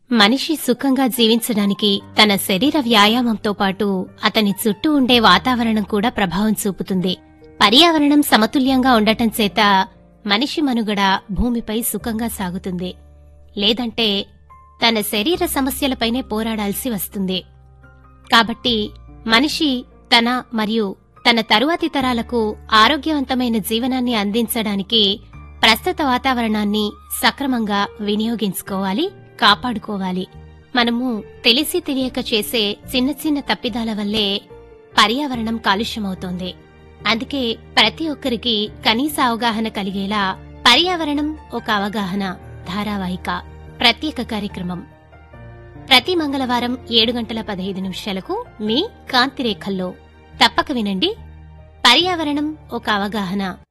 మనిషి సుఖంగా జీవించడానికి తన శరీర వ్యాయామంతో పాటు అతని చుట్టూ ఉండే వాతావరణం కూడా ప్రభావం చూపుతుంది పర్యావరణం సమతుల్యంగా ఉండటం చేత మనిషి మనుగడ భూమిపై సుఖంగా సాగుతుంది లేదంటే తన శరీర సమస్యలపైనే పోరాడాల్సి వస్తుంది కాబట్టి మనిషి తన మరియు తన తరువాతి తరాలకు ఆరోగ్యవంతమైన జీవనాన్ని అందించడానికి ప్రస్తుత వాతావరణాన్ని సక్రమంగా వినియోగించుకోవాలి కాపాడుకోవాలి మనము తెలిసి తెలియక చేసే చిన్న చిన్న తప్పిదాల వల్లే పర్యావరణం కాలుష్యమవుతోంది అందుకే ప్రతి ఒక్కరికి కనీస అవగాహన కలిగేలా పర్యావరణం ఒక అవగాహన ధారావాహిక ప్రత్యేక కార్యక్రమం ప్రతి మంగళవారం ఏడు గంటల పదహైదు నిమిషాలకు మీ కాంతిరేఖల్లో తప్పక వినండి పర్యావరణం ఒక అవగాహన